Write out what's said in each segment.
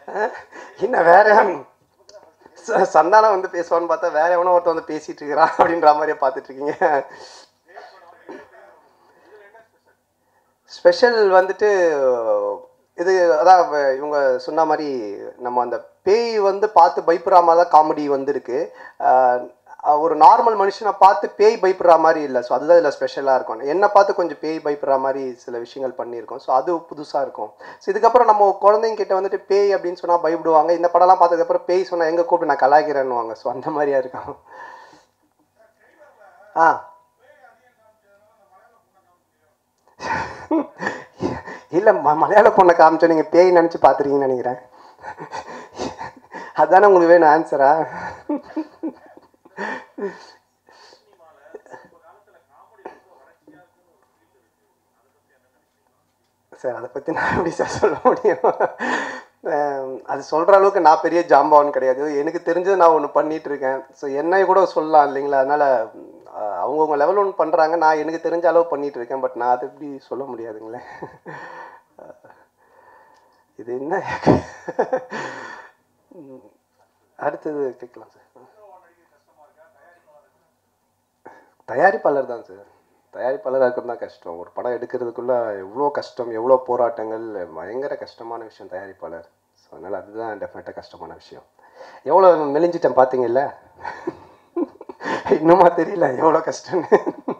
என்ன வேற ச- சந்தானம் வந்து பேசுவான்னு பார்த்தா வேற எவனோ ஒருத்தன் வந்து பேசிட்டு இருக்கிறான் அப்படின்ற மாதிரியே பார்த்துட்டு இருக்கீங்க ஸ்பெஷல் வந்துட்டு இது அதான் வ- இவங்க சொன்ன மாதிரி நம்ம அந்த பேய் வந்து பார்த்து பயப்படுற மாதிரி தான் காமெடி வந்திருக்கு ஆஹ் ஒரு நார்மல் மனுஷனை பார்த்து பேய் பயப்படுற மாதிரி இல்லை ஸோ அதுதான் இதில் ஸ்பெஷலாக இருக்கும் என்னை பார்த்து கொஞ்சம் பேய் பயப்படுற மாதிரி சில விஷயங்கள் பண்ணியிருக்கோம் ஸோ அது புதுசாக இருக்கும் ஸோ இதுக்கப்புறம் நம்ம குழந்தைங்க கிட்ட வந்துட்டு பேய் அப்படின்னு சொன்னால் பயப்படுவாங்க இந்த படம்லாம் பார்த்ததுக்கப்புறம் பேய் சொன்னால் எங்கே கூப்பிட்டு நான் கலாய்க்கிறேன்னுவாங்க ஸோ அந்த மாதிரியா இருக்கும் ஆ இல்லை ம மலையாள பொண்ணை காமிச்சோம் நீங்கள் பேய் நினச்சி பார்த்துருக்கீங்கன்னு நினைக்கிறேன் அதானே உங்களுக்கு வேணும் ஆன்சரா சார் அதை பற்றி நான் எப்படி சார் சொல்ல முடியும் அஹ் அது சொல்கிற அளவுக்கு நான் பெரிய ஜாம்பவான் கிடையாது எனக்கு தெரிஞ்சது நான் ஒன்று பண்ணிட்டு இருக்கேன் ஸோ என்னை கூட சொல்லலாம் இல்லைங்களா அதனால் அவங்கவுங்க லெவல் ஒன்று பண்ணுறாங்க நான் எனக்கு தெரிஞ்ச அளவு பண்ணிட்டு இருக்கேன் பட் நான் அதை எப்படி சொல்ல முடியாதுங்களே இது என்ன ம், அடுத்தது கேட்கலாம் சார் தயாரிப்பாளர் தான் சார் தயாரிப்பாளராக இருக்கிறது தான் கஷ்டம் ஒரு படம் எடுக்கிறதுக்குள்ள எவ்வளோ கஷ்டம் எவ்வளோ போராட்டங்கள் பயங்கர கஷ்டமான விஷயம் தயாரிப்பாளர் ஸோ அதனால் அதுதான் டெஃபினட்டாக கஷ்டமான விஷயம் எவ்வளோ மெலிஞ்சிட்டேன் பார்த்தீங்கல்ல இன்னுமா தெரியல எவ்வளோ கஷ்டம்னு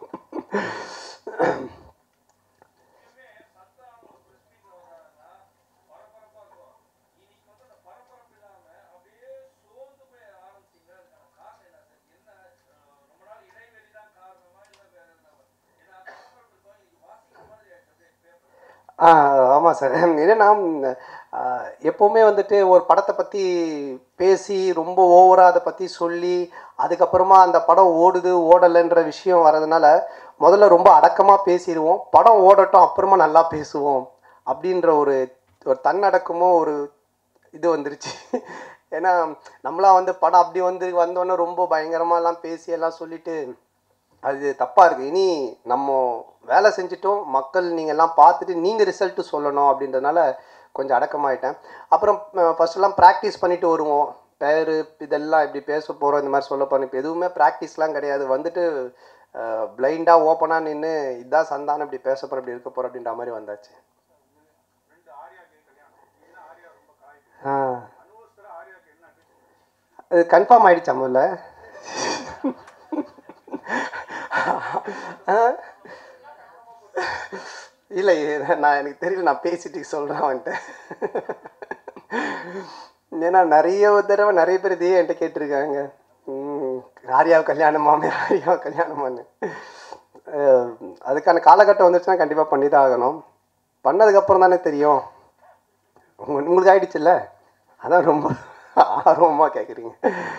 ஆ ஆமாம் சார் என்னன்னா ஆ, எப்போவுமே வந்துட்டு ஒரு படத்தை பற்றி பேசி ரொம்ப ஓவராக அதை பற்றி சொல்லி அதுக்கப்புறமா அந்த படம் ஓடுது ஓடலைன்ற விஷயம் வரதுனால முதல்ல ரொம்ப அடக்கமாக பேசிடுவோம் படம் ஓடட்டும் அப்புறமா நல்லா பேசுவோம் அப்படின்ற ஒரு ஒரு தன்னடக்கமும் ஒரு இது வந்துருச்சு ஏன்னா நம்மளா வந்து படம் அப்படி வந்து வந்தோடனே ரொம்ப பயங்கரமாலாம் பேசி எல்லாம் சொல்லிட்டு அது தப்பாக இருக்குது இனி நம்ம வேலை செஞ்சுட்டோம் மக்கள் நீங்கள் எல்லாம் பார்த்துட்டு நீங்கள் ரிசல்ட்டு சொல்லணும் அப்படின்றதுனால கொஞ்சம் அடக்கமாயிட்டேன் அப்புறம் ஃபஸ்ட்டெல்லாம் ப்ராக்டிஸ் பண்ணிட்டு வருவோம் பேர் இதெல்லாம் இப்படி பேச போகிறோம் இந்த மாதிரி சொல்ல போகிறோம் இப்போ எதுவுமே ப்ராக்டிஸ்லாம் கிடையாது வந்துட்டு பிளைண்டாக ஓப்பனாக நின்று இதான் சந்தானம் இப்படி பேச போகிறோம் இப்படி இருக்க போகிறோம் அப்படின்ற மாதிரி வந்தாச்சு ஆ அது கன்ஃபார்ம் ஆயிடுச்சா முதல்ல ஆ? இல்லை நான் எனக்கு தெரியல நான் பேசிட்டு சொல்கிறேன் அவன்கிட்ட ஏன்னா நிறைய தடவை நிறைய பேர் இதையே என்கிட்ட கேட்டிருக்காங்க ம், ஆர்யாவை கல்யாணமாமே ஆர்யாவை கல்யாணமான்னு அஹ், அதுக்கான காலகட்டம் வந்துச்சுன்னா கண்டிப்பாக பண்ணி தான் ஆகணும் பண்ணதுக்கப்புறம் தானே தெரியும் உங்க உங்களுக்கு ஆயிடுச்சுல்ல அதான் ரொம்ப ஆர்வமாக கேட்குறீங்க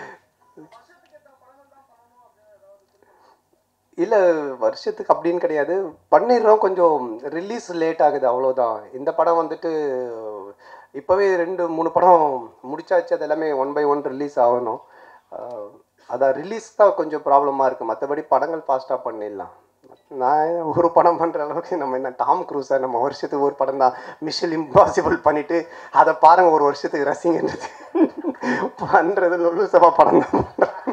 இல்லை வருஷத்துக்கு அப்படின்னு கிடையாது பண்ணிடுறோம் கொஞ்சம் ரிலீஸ் லேட் ஆகுது அவ்வளோதான் இந்த படம் வந்துட்டு இப்போவே ரெண்டு மூணு படம் முடிச்சாச்சு அது எல்லாமே ஒன் பை ஒன் ரிலீஸ் ஆகணும் அஹ், அதான் ரிலீஸ் தான் கொஞ்சம் ப்ராப்ளமாக இருக்குது மற்றபடி படங்கள் ஃபாஸ்ட்டாக பண்ணிடலாம் நான் ஒரு படம் பண்ணுற அளவுக்கு நம்ம என்ன டாம் க்ரூஸை நம்ம வருஷத்துக்கு ஒரு படம் தான் மிஷல் இம்பாசிபிள் பண்ணிவிட்டு அதை பாருங்கள் ஒரு வருஷத்துக்கு ரசிங்கன்றது பண்ணுறது லொல்லுசபா படம் தான் பண்றேன்.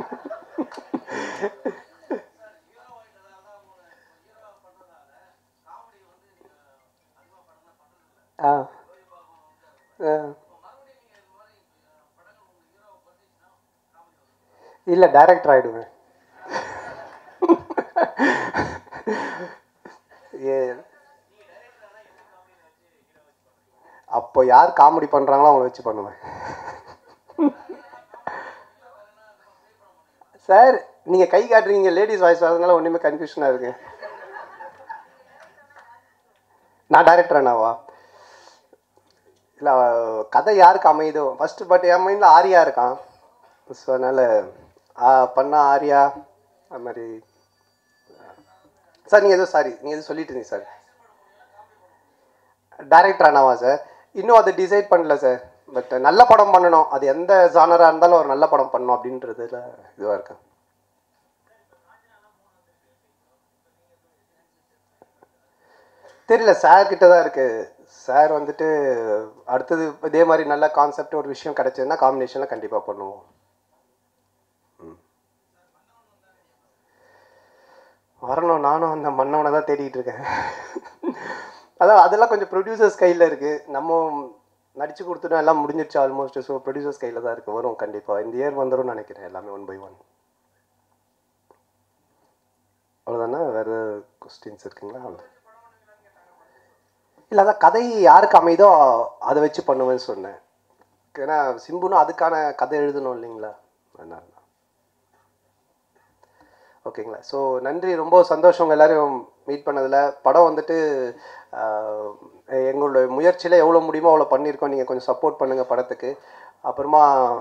ஆ ஆ. இல்லை டைரக்டர் ஆகிடுவேன் ஏ அப்போ யார் காமெடி பண்ணுறாங்களோ அவங்கள வச்சு பண்ணுவேன் சார் நீங்கள் கை காட்டுறீங்க லேடிஸ் வாய்ஸ் வரதுனால ஒன்றுமே கன்ஃபியூஷனாக இருக்கு நான் டைரக்டர் அண்ணாவா இல்லை கதை யாருக்கு அமையுதோ ஃபஸ்ட்டு பட் என் மைண்டில் ஆரியா இருக்கான் ஸோ அதனால் பண்ணா ஆரியா அது மாதிரி சார் நீங்கள் எதுவும் சாரி நீங்கள் எதுவும் சொல்லிட்டு இருந்தீங்க சார் டைரக்டர் அண்ணாவா சார் இன்னும் அதை டிசைட் பண்ணல சார் பட் நல்ல படம் பண்ணணும் அது எந்த ஜானராக இருந்தாலும் ஒரு நல்ல படம் பண்ணணும் அப்படின்றதுல இதுவாக இருக்கேன் தெரியல சார் கிட்ட தான் இருக்கு சார் வந்துட்டு அடுத்தது இதே மாதிரி நல்ல கான்செப்ட் ஒரு விஷயம் கிடைச்சதுன்னா காம்பினேஷனில் கண்டிப்பாக பண்ணுவோம் ம். வரணும் நானும் அந்த மன்னவனை தான் தேடிட்டு இருக்கேன் அதான் அதெல்லாம் கொஞ்சம் ப்ரொடியூசர்ஸ் கையில் இருக்குது நம்ம நடிச்சு கொடுத்துட்டோம் எல்லாம் முடிஞ்சிருச்சு ஆல்மோஸ்ட் ஸோ ப்ரொடியூசர்ஸ் கையில் தான் இருக்குது வரும் கண்டிப்பாக இந்த இயர் வந்துரும்னு நினைக்கிறேன் எல்லாமே ஒன் பை ஒன் அவ்வளோதானே வேறு கொஸ்டின்ஸ் இருக்குங்களா இல்லை அதான் கதை யாருக்கு அமைதோ அதை வச்சு பண்ணுவேன்னு சொன்னேன் ஏன்னா சிம்புனும் அதுக்கான கதை எழுதணும் இல்லைங்களா அதனால தான். ஓகேங்களா ஸோ நன்றி ரொம்ப சந்தோஷம் உங்க எல்லாரையும் மீட் பண்ணதில் படம் வந்துட்டு ஆஹ், எங்களுடைய முயற்சியில் எவ்வளோ முடியுமோ அவ்வளோ பண்ணியிருக்கோம் நீங்கள் கொஞ்சம் சப்போர்ட் பண்ணுங்கள் படத்துக்கு அப்புறமா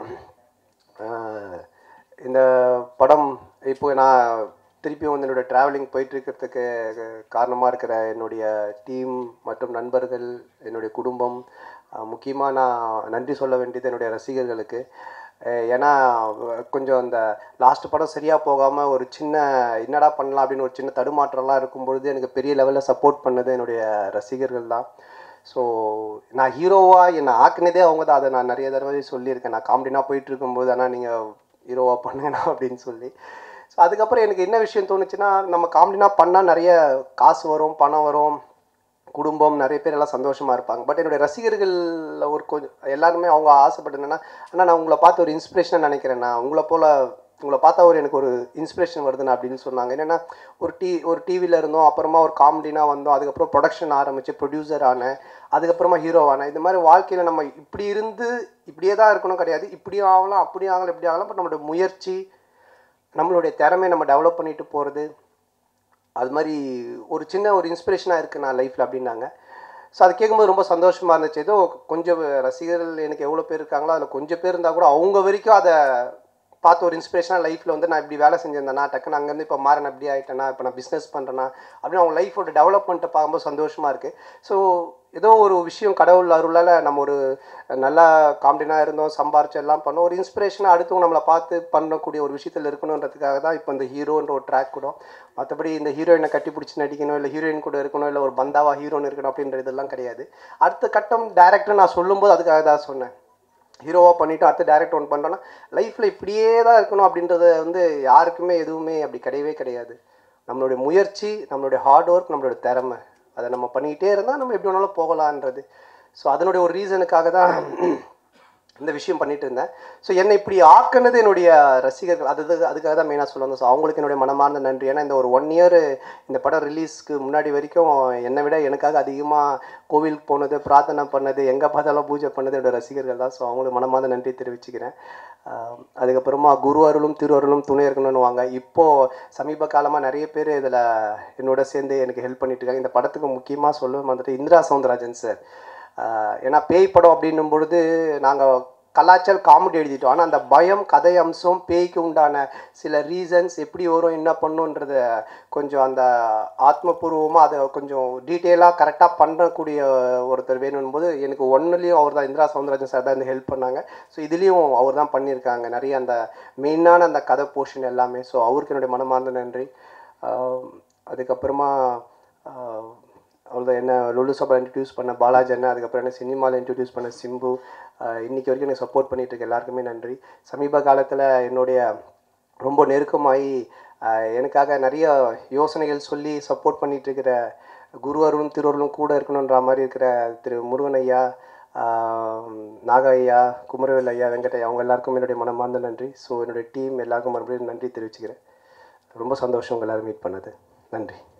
ஆஹ், இந்த படம் இப்போ நான் திருப்பியும் வந்து என்னோடய ட்ராவலிங் போயிட்டு இருக்கிறதுக்கு காரணமாக இருக்கிற என்னுடைய டீம் மற்றும் நண்பர்கள் என்னுடைய குடும்பம் முக்கியமாக நான் நன்றி சொல்ல வேண்டியது என்னுடைய ரசிகர்களுக்கு அஹ் ஏன்னா அஹ் கொஞ்சம் அந்த லாஸ்ட் படம் சரியாக போகாமல் ஒரு சின்ன என்னடா பண்ணலாம் அப்படின்னு ஒரு சின்ன தடுமாற்றம்லாம் இருக்கும் பொழுது எனக்கு பெரிய லெவலில் சப்போர்ட் பண்ணது என்னுடைய ரசிகர்கள் தான் ஸோ நான் ஹீரோவாக என்னை ஆக்குனதே அவங்க தான் அதை நான் நிறைய தடவை சொல்லியிருக்கேன் நான் காமெடினா போயிட்டு இருக்கும்போது ஆனால் நீங்கள் ஹீரோவாக பண்ணுங்கண்ணா அப்படின்னு சொல்லி ஸோ அதுக்கப்புறம் எனக்கு என்ன விஷயம் தோணுச்சுன்னா நம்ம காமெடினா பண்ணால் நிறைய காசு வரும் பணம் வரும் குடும்பம் நிறைய பேர் எல்லாம் சந்தோஷமாக இருப்பாங்க பட் என்னுடைய ரசிகர்களில் ஒரு கொஞ்சம் எல்லாருமே அவங்க ஆசைப்பட்டு என்னன்னா அண்ணா நான் உங்களை பார்த்து ஒரு இன்ஸ்பிரேஷனாக நினைக்கிறேன் நான் உங்களை போல் உங்களை பார்த்தா ஒரு எனக்கு ஒரு இன்ஸ்பிரேஷன் வருதுண்ணா அப்படின்னு சொன்னாங்க என்னென்னா ஒரு டி ஒரு டிவியில் இருந்தோம் அப்புறமா ஒரு காமெடினா வந்தோம் அதுக்கப்புறம் ப்ரொடக்ஷன் ஆரம்பித்து ப்ரொடியூசர் ஆனேன் அதுக்கப்புறமா ஹீரோ ஆனேன் இந்த மாதிரி வாழ்க்கையில் நம்ம இப்படி இருந்து இப்படியே தான் இருக்கணும் கிடையாது இப்படியும் ஆகலாம் அப்படியும் ஆகலாம் இப்படி ஆகலாம் பட் நம்மளோட முயற்சி நம்மளுடைய திறமையை நம்ம டெவலப் பண்ணிட்டு போகிறது அது மாதிரி ஒரு சின்ன ஒரு இன்ஸ்பிரேஷனாக இருக்குது நான் லைஃப்பில் அப்படின்னாங்க ஸோ அது கேட்கும்போது ரொம்ப சந்தோஷமாக இருந்துச்சு ஏதோ கொஞ்சம் ரசிகர்கள் எனக்கு எவ்வளோ பேர் இருக்காங்களோ அதில் கொஞ்சம் பேர் இருந்தால் கூட அவங்க வரைக்கும் அதை பார்த்து ஒரு இன்ஸ்பிரேஷனாக லைஃப்பில் வந்து நான் இப்படி வேலை செஞ்சிருந்தேன்னா டக்குன்னு அங்கேருந்து இப்போ மாறன் அப்படி ஆகிட்டேனா இப்போ நான் பிஸ்னஸ் பண்ணுறேன்னா அப்படின்னு அவங்க லைஃபோட டெவலப்மெண்ட்டை பார்க்கும்போது சந்தோஷமாக இருக்குது ஸோ ஏதோ ஒரு விஷயம் கடவுள் அருளால் நம்ம ஒரு நல்லா காமெடினாக இருந்தோம் சம்பாரிச்சு எல்லாம் பண்ணோம் ஒரு இன்ஸ்பிரேஷனாக அடுத்தவங்க நம்மளை பார்த்து பண்ணக்கூடிய ஒரு விஷயத்தில் இருக்கணுன்றதுக்காக தான் இப்போ இந்த ஹீரோன்ற ஒரு ட்ராக் கூட மற்றபடி இந்த ஹீரோயினை கட்டி பிடிச்சி நடிக்கணும் இல்லை ஹீரோயின் கூட இருக்கணும் இல்லை ஒரு பந்தாவா ஹீரோன்னு இருக்கணும் அப்படின்ற இதெல்லாம் கிடையாது அடுத்த கட்டம் டேரக்டர் நான் சொல்லும்போது அதுக்காக தான் சொன்னேன் ஹீரோவாக பண்ணிவிட்டு அடுத்து டேரக்ட் ஒன் பண்ணுறோன்னா லைஃப்பில் இப்படியே தான் இருக்கணும் அப்படின்றது வந்து யாருக்குமே எதுவுமே அப்படி கிடையவே கிடையாது நம்மளுடைய முயற்சி நம்மளுடைய ஹார்ட் ஒர்க் நம்மளுடைய திறமை அதை நம்ம பண்ணிக்கிட்டே இருந்தால் நம்ம எப்படி வேணாலும் போகலான்றது ஸோ அதனுடைய ஒரு ரீசனுக்காக தான் இந்த விஷயம் பண்ணிட்டு இருந்தேன் ஸோ என்னை இப்படி ஆக்குனது என்னுடைய ரசிகர்கள் அது அது- அதுக்காக தான் மெயினாக சொல்லுவாங்க ஸோ அவங்களுக்கு என்னுடைய மனமார்ந்த நன்றி ஏன்னா இந்த ஒரு ஒன் இயர் இந்த படம் ரிலீஸ்க்கு முன்னாடி வரைக்கும் என்னை விட எனக்காக அதிகமாக கோவிலுக்கு போனது பிரார்த்தனை பண்ணது எங்கே பார்த்தாலும் பூஜை பண்ணது என்னோட ரசிகர்கள் தான் ஸோ அவங்களுக்கு மனமார்ந்த நன்றி தெரிவிச்சுக்கிறேன் ஆஹ் அதுக்கப்புறமா குரு அருளும் திரு அருளும் துணை இருக்கணும்னு வாங்க இப்போது சமீப காலமாக நிறைய பேர் இதில் என்னோட சேர்ந்து எனக்கு ஹெல்ப் பண்ணிட்டு இருக்காங்க இந்த படத்துக்கு முக்கியமாக சொல்ல வந்துட்டு இந்திரா சவுந்தரராஜன் சார் ஆஹ் ஏன்னா பேய் படம் அப்படின்னும் பொழுது நாங்கள் கலாச்சார காமெடி எழுதிட்டோம் ஆனால் அந்த பயம் கதை அம்சம் பேய்க்கு உண்டான சில ரீசன்ஸ் எப்படி வரும் என்ன பண்ணுன்றத கொஞ்சம் அந்த ஆத்மபூர்வமாக அதை கொஞ்சம் டீட்டெயிலாக கரெக்டாக பண்ணக்கூடிய ஒருத்தர் வேணும் போது எனக்கு ஒன்றுலேயும் அவர் தான் இந்திரா சவுந்தரராஜன் சார் தான் இந்த ஹெல்ப் பண்ணாங்க ஸோ இதுலேயும் அவர் தான் பண்ணியிருக்காங்க நிறைய அந்த மெயினான அந்த கதை போர்ஷன் எல்லாமே ஸோ அவருக்கு என்னுடைய மனமார்ந்த நன்றி ஆஹ் அதுக்கப்புறமா ஆஹ் அவ்வளோதான் என்ன லுலு சபா இன்ட்ரடியூஸ் பண்ண பாலாஜி அண்ணன் அதுக்கப்புறம் என்ன சினிமாவில் இன்ட்ரடியூஸ் பண்ண சிம்பு ஆஹ் இன்னைக்கு வரைக்கும் எனக்கு சப்போர்ட் பண்ணிட்டு இருக்க எல்லாருக்குமே நன்றி சமீப காலத்தில் என்னுடைய ரொம்ப நெருக்கமாகி ஆஹ் எனக்காக நிறைய யோசனைகள் சொல்லி சப்போர்ட் பண்ணிட்டு இருக்கிற குரு அருளும் திருவருளும் கூட இருக்கணுன்ற மாதிரி இருக்கிற திரு முருகன் ஐயா ஆஹ் நாக ஐயா குமரவேல் ஐயா வெங்கடையா அவங்க எல்லாருக்கும் என்னுடைய மனமார்ந்த நன்றி ஸோ என்னுடைய டீம் எல்லாருக்கும் மறுபடியும் நன்றி தெரிவிச்சுக்கிறேன் ரொம்ப சந்தோஷம் உங்க எல்லாரும் மீட் பண்ணது நன்றி